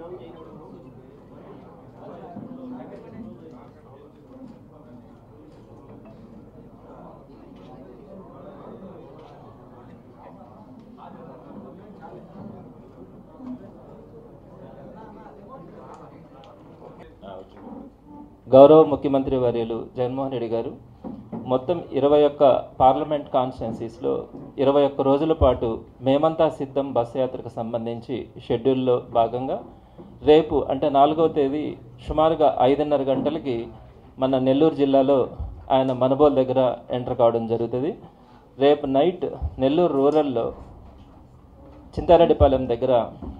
గౌరవ ముఖ్యమంత్రి వర్యులు జగన్మోహన్ రెడ్డి గారు మొత్తం ఇరవై ఒక్క పార్లమెంట్ కాన్స్టిట్యున్సీస్లో ఇరవై ఒక్క రోజుల పాటు మేమంతా సిద్ధం బస్ యాత్రకు సంబంధించి షెడ్యూల్లో భాగంగా రేపు అంటే నాలుగవ తేదీ సుమారుగా ఐదున్నర గంటలకి మన నెల్లూరు జిల్లాలో ఆయన మనబోల్ దగ్గర ఎంటర్ కావడం జరుగుతుంది రేపు నైట్ నెల్లూరు రూరల్లో చింతారెడ్డిపాలెం దగ్గర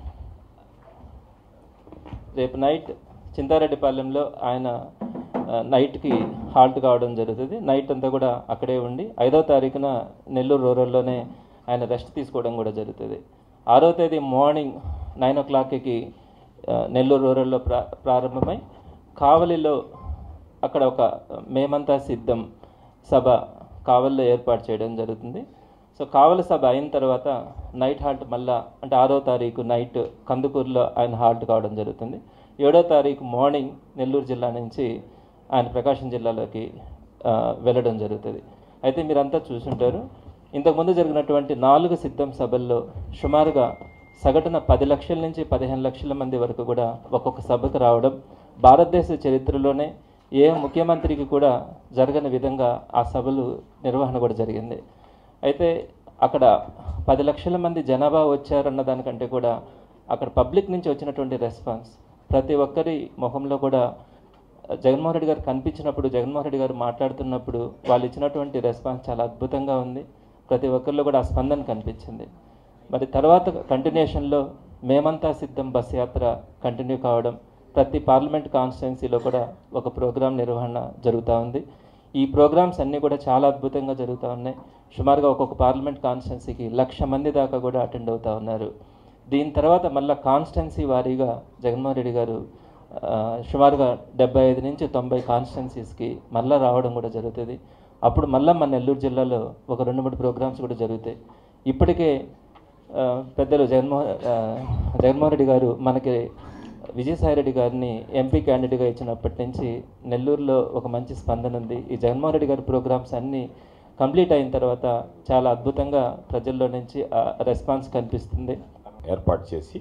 రేపు నైట్ చింతారెడ్డిపాలెంలో ఆయన ఆ, నైట్కి హాల్ట్ కావడం జరుగుతుంది నైట్ అంతా కూడా అక్కడే ఉండి ఐదో తారీఖున నెల్లూరు రూరల్లోనే ఆయన రెస్ట్ తీసుకోవడం కూడా జరుగుతుంది ఆరో తేదీ మార్నింగ్ నైన్ ఓ క్లాక్కి ఆ, నెల్లూరు రూరల్లో ప్రా ప్రారంభమై కావలిలో అక్కడ ఒక మేమంతా సిద్ధం సభ కావలిలో ఏర్పాటు చేయడం జరుగుతుంది సో కావలి సభ అయిన తర్వాత నైట్ హాల్ట్ మళ్ళా అంటే ఆరో తారీఖు నైట్ కందుకూరులో ఆయన హాల్ట్ కావడం జరుగుతుంది ఏడో తారీఖు మార్నింగ్ నెల్లూరు జిల్లా నుంచి ఆయన ప్రకాశం జిల్లాలోకి ఆ, వెళ్ళడం జరుగుతుంది అయితే మీరంతా చూసుంటారు ఇంతకుముందు జరిగినటువంటి నాలుగు సిద్ధం సభల్లో సుమారుగా సగటున పది లక్షల నుంచి పదిహేను లక్షల మంది వరకు కూడా ఒక్కొక్క సభకు రావడం భారతదేశ చరిత్రలోనే ఏ ముఖ్యమంత్రికి కూడా జరగని విధంగా ఆ సభలు నిర్వహణ కూడా జరిగింది అయితే అక్కడ పది లక్షల మంది జనాభా వచ్చారన్న దానికంటే కూడా అక్కడ పబ్లిక్ నుంచి వచ్చినటువంటి రెస్పాన్స్ ప్రతి ఒక్కరి ముఖంలో కూడా జగన్మోహన్ రెడ్డి గారు కనిపించినప్పుడు జగన్మోహన్ రెడ్డి గారు మాట్లాడుతున్నప్పుడు వాళ్ళు ఇచ్చినటువంటి రెస్పాన్స్ చాలా అద్భుతంగా ఉంది ప్రతి ఒక్కరిలో కూడా ఆ స్పందన కనిపించింది మరి తర్వాత కంటిన్యూషన్లో మేమంతా సిద్ధం బస్ యాత్ర కంటిన్యూ కావడం ప్రతి పార్లమెంట్ కాన్స్టిట్యున్సీలో కూడా ఒక ప్రోగ్రాం నిర్వహణ జరుగుతూ ఉంది ఈ ప్రోగ్రామ్స్ అన్నీ కూడా చాలా అద్భుతంగా జరుగుతూ ఉన్నాయి సుమారుగా ఒక్కొక్క పార్లమెంట్ కాన్స్టిట్యున్సీకి లక్ష మంది దాకా కూడా అటెండ్ అవుతూ ఉన్నారు దీని తర్వాత మళ్ళీ కాన్స్టిట్యున్సీ వారీగా జగన్మోహన్ రెడ్డి గారు ఆ, సుమారుగా డెబ్బై ఐదు నుంచి తొంభై కాన్స్టిట్యున్సీస్కి మళ్ళీ రావడం కూడా జరుగుతుంది అప్పుడు మళ్ళీ మన నెల్లూరు జిల్లాలో ఒక రెండు మూడు ప్రోగ్రామ్స్ కూడా జరుగుతాయి ఇప్పటికే ఆ, పెద్దలు జగన్మోహన్ ఆ, జగన్మోహన్ రెడ్డి గారు మనకి విజయసాయిరెడ్డి గారిని ఎంపీ క్యాండిడేట్గా ఇచ్చినప్పటి నుంచి నెల్లూరులో ఒక మంచి స్పందన ఉంది ఈ జగన్మోహన్ రెడ్డి గారి ప్రోగ్రామ్స్ అన్నీ కంప్లీట్ అయిన తర్వాత చాలా అద్భుతంగా ప్రజల్లో నుంచి ఆ రెస్పాన్స్ కనిపిస్తుంది ఏర్పాటు చేసి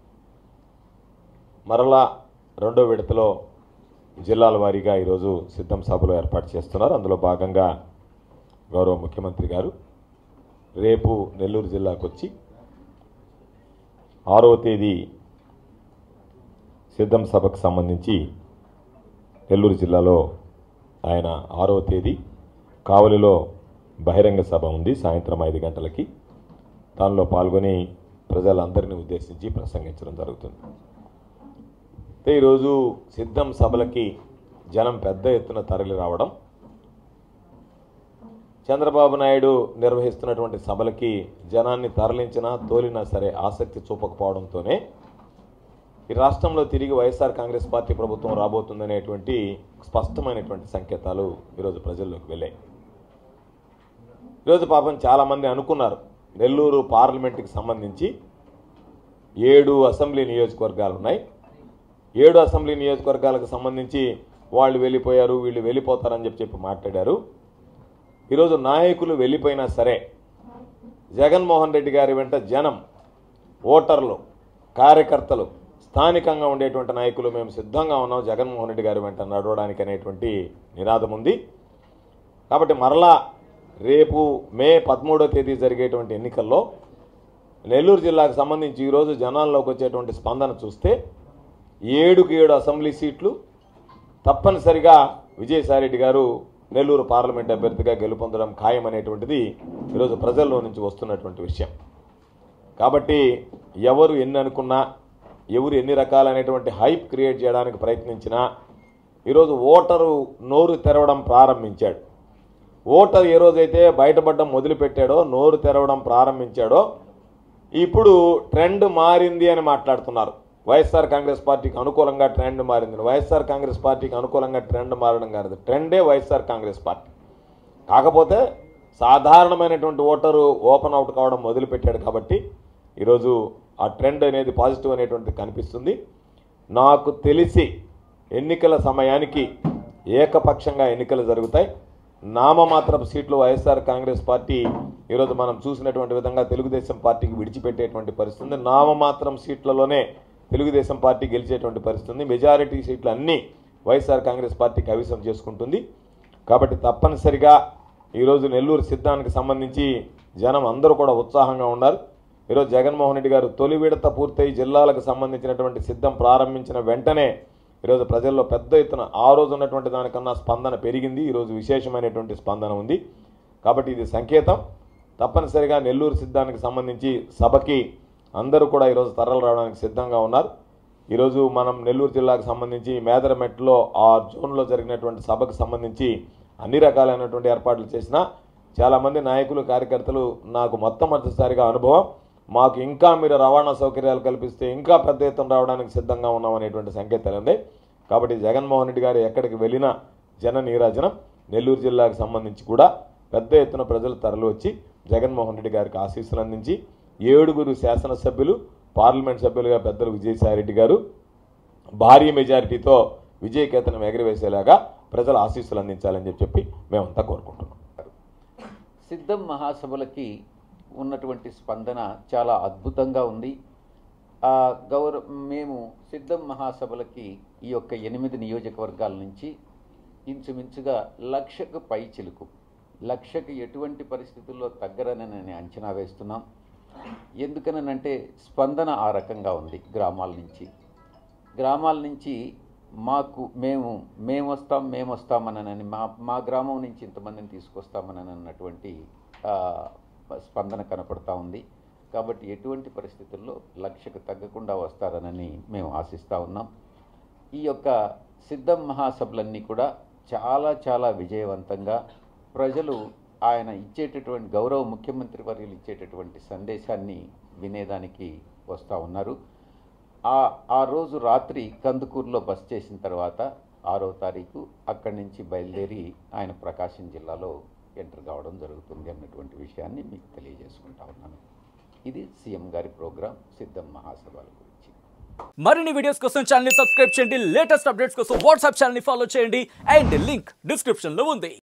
మరలా రెండో విడతలో జిల్లాల వారీగా ఈరోజు సిద్ధం సభలు ఏర్పాటు చేస్తున్నారు అందులో భాగంగా గౌరవ ముఖ్యమంత్రి గారు రేపు నెల్లూరు జిల్లాకు వచ్చి ఆరవ తేదీ సిద్ధం సభకు సంబంధించి నెల్లూరు జిల్లాలో ఆయన ఆరవ తేదీ కావలిలో బహిరంగ సభ ఉంది సాయంత్రం ఐదు గంటలకి దానిలో పాల్గొని ప్రజలందరినీ ఉద్దేశించి ప్రసంగించడం జరుగుతుంది అయితే ఈరోజు సిద్ధం సభలకి జనం పెద్ద ఎత్తున తరలి రావడం చంద్రబాబు నాయుడు నిర్వహిస్తున్నటువంటి సభలకి జనాన్ని తరలించినా తోలినా సరే ఆసక్తి చూపకపోవడంతోనే ఈ రాష్ట్రంలో తిరిగి వైఎస్ఆర్ కాంగ్రెస్ పార్టీ ప్రభుత్వం రాబోతుందనేటువంటి స్పష్టమైనటువంటి సంకేతాలు ఈరోజు ప్రజల్లోకి వెళ్ళాయి ఈరోజు పాపం చాలామంది అనుకున్నారు నెల్లూరు పార్లమెంట్కి సంబంధించి ఏడు అసెంబ్లీ నియోజకవర్గాలు ఉన్నాయి ఏడు అసెంబ్లీ నియోజకవర్గాలకు సంబంధించి వాళ్ళు వెళ్ళిపోయారు వీళ్ళు వెళ్ళిపోతారని చెప్పి చెప్పి మాట్లాడారు ఈరోజు నాయకులు వెళ్ళిపోయినా సరే జగన్మోహన్ రెడ్డి గారి వెంట జనం ఓటర్లు కార్యకర్తలు స్థానికంగా ఉండేటువంటి నాయకులు మేము సిద్ధంగా ఉన్నాం జగన్మోహన్ రెడ్డి గారి వెంట నడవడానికి అనేటువంటి నినాదం ఉంది కాబట్టి మరలా రేపు మే పదమూడో తేదీ జరిగేటువంటి ఎన్నికల్లో నెల్లూరు జిల్లాకు సంబంధించి ఈరోజు జనాల్లోకి వచ్చేటువంటి స్పందన చూస్తే ఏడుకు ఏడు అసెంబ్లీ సీట్లు తప్పనిసరిగా విజయసాయిరెడ్డి గారు నెల్లూరు పార్లమెంట్ అభ్యర్థిగా గెలుపొందడం ఖాయమనేటువంటిది ఈరోజు ప్రజల్లో నుంచి వస్తున్నటువంటి విషయం కాబట్టి ఎవరు ఎన్ని అనుకున్నా ఎవరు ఎన్ని రకాలైనటువంటి హైప్ క్రియేట్ చేయడానికి ప్రయత్నించినా ఈరోజు ఓటరు నోరు తెరవడం ప్రారంభించాడు ఓటర్ ఏ రోజైతే బయటపడడం మొదలుపెట్టాడో నోరు తెరవడం ప్రారంభించాడో ఇప్పుడు ట్రెండ్ మారింది అని మాట్లాడుతున్నారు వైఎస్ఆర్ కాంగ్రెస్ పార్టీకి అనుకూలంగా ట్రెండ్ మారింది వైఎస్ఆర్ కాంగ్రెస్ పార్టీకి అనుకూలంగా ట్రెండ్ మారడం కాదు ట్రెండే వైఎస్ఆర్ కాంగ్రెస్ పార్టీ కాకపోతే సాధారణమైనటువంటి ఓటరు ఓపెన్ అవుట్ కావడం మొదలుపెట్టాడు కాబట్టి ఈరోజు ఆ ట్రెండ్ అనేది పాజిటివ్ అనేటువంటిది కనిపిస్తుంది నాకు తెలిసి ఎన్నికల సమయానికి ఏకపక్షంగా ఎన్నికలు జరుగుతాయి నామమాత్రపు సీట్లు వైఎస్ఆర్ కాంగ్రెస్ పార్టీ ఈరోజు మనం చూసినటువంటి విధంగా తెలుగుదేశం పార్టీకి విడిచిపెట్టేటువంటి పరిస్థితి ఉంది నామమాత్రం సీట్లలోనే తెలుగుదేశం పార్టీ గెలిచేటువంటి పరిస్థితి ఉంది మెజారిటీ సీట్లు అన్నీ వైఎస్ఆర్ కాంగ్రెస్ పార్టీకి అవిసం చేసుకుంటుంది కాబట్టి తప్పనిసరిగా ఈరోజు నెల్లూరు సిద్ధానికి సంబంధించి జనం అందరూ కూడా ఉత్సాహంగా ఉన్నారు ఈరోజు జగన్మోహన్ రెడ్డి గారు తొలి విడత పూర్తయి జిల్లాలకు సంబంధించినటువంటి సిద్ధం ప్రారంభించిన వెంటనే ఈరోజు ప్రజల్లో పెద్ద ఎత్తున ఆ రోజు ఉన్నటువంటి దానికన్నా స్పందన పెరిగింది ఈరోజు విశేషమైనటువంటి స్పందన ఉంది కాబట్టి ఇది సంకేతం తప్పనిసరిగా నెల్లూరు సిద్ధానికి సంబంధించి సభకి అందరూ కూడా ఈరోజు తరలి రావడానికి సిద్ధంగా ఉన్నారు ఈరోజు మనం నెల్లూరు జిల్లాకు సంబంధించి మేదరమెట్లో ఆ జోన్లో జరిగినటువంటి సభకు సంబంధించి అన్ని రకాలైనటువంటి ఏర్పాట్లు చేసిన చాలామంది నాయకులు కార్యకర్తలు నాకు మొట్టమొదటిసారిగా అనుభవం మాకు ఇంకా మీరు రవాణా సౌకర్యాలు కల్పిస్తే ఇంకా పెద్ద ఎత్తున రావడానికి సిద్ధంగా ఉన్నాం అనేటువంటి సంకేతాలు ఉన్నాయి కాబట్టి జగన్మోహన్ రెడ్డి గారు ఎక్కడికి వెళ్ళినా జన నీరాజనం నెల్లూరు జిల్లాకు సంబంధించి కూడా పెద్ద ఎత్తున ప్రజలు తరలి వచ్చి జగన్మోహన్ రెడ్డి గారికి ఆశీస్సులు అందించి ఏడుగురు శాసనసభ్యులు పార్లమెంట్ సభ్యులుగా పెద్దలు విజయసాయిరెడ్డి గారు భారీ మెజారిటీతో విజయకేతనం ఎగరవేసేలాగా ప్రజలు ఆశీస్సులు అందించాలని చెప్పి చెప్పి మేమంతా కోరుకుంటున్నాం సిద్ధం మహాసభలకి ఉన్నటువంటి స్పందన చాలా అద్భుతంగా ఉంది ఆ గౌరవ మేము సిద్ధం మహాసభలకి ఈ యొక్క ఎనిమిది నియోజకవర్గాల నుంచి ఇంచుమించుగా లక్షకు పై చిలుకు లక్షకు ఎటువంటి పరిస్థితుల్లో తగ్గరని నేను అంచనా వేస్తున్నాం ఎందుకనంటే స్పందన ఆ రకంగా ఉంది గ్రామాల నుంచి గ్రామాల నుంచి మాకు మేము మేము వస్తాం మేము వస్తామనని మా మా గ్రామం నుంచి ఇంతమందిని తీసుకొస్తామని అన్నటువంటి ఆ, స్పందన కనపడతా ఉంది కాబట్టి ఎటువంటి పరిస్థితుల్లో లక్షకు తగ్గకుండా వస్తారనని మేము ఆశిస్తూ ఉన్నాం ఈ యొక్క సిద్ధం మహాసభలన్నీ కూడా చాలా చాలా విజయవంతంగా ప్రజలు ఆయన ఇచ్చేటటువంటి గౌరవ ముఖ్యమంత్రి వర్యులు ఇచ్చేటటువంటి సందేశాన్ని వినేదానికి వస్తూ ఉన్నారు ఆ ఆ రోజు రాత్రి కందుకూరులో బస్ చేసిన తర్వాత ఆరో తారీఖు అక్కడి నుంచి బయలుదేరి ఆయన ప్రకాశం జిల్లాలో ఎంటర్ కావడం జరుగుతుంది అన్నటువంటి విషయాన్ని మీకు తెలియజేసుకుంటా ఉన్నాను ఇది సీఎం గారి ప్రోగ్రాం సిద్ధం మహాసభల గురించి మరిన్ని వీడియోస్ కోసం ఛానల్ సబ్స్క్రైబ్ చేయండి లేటెస్ట్ అప్డేట్స్ కోసం వాట్సాప్ ఛానల్ ఫాలో చేయండి అండ్ లింక్ డిస్క్రిప్షన్ లో ఉంది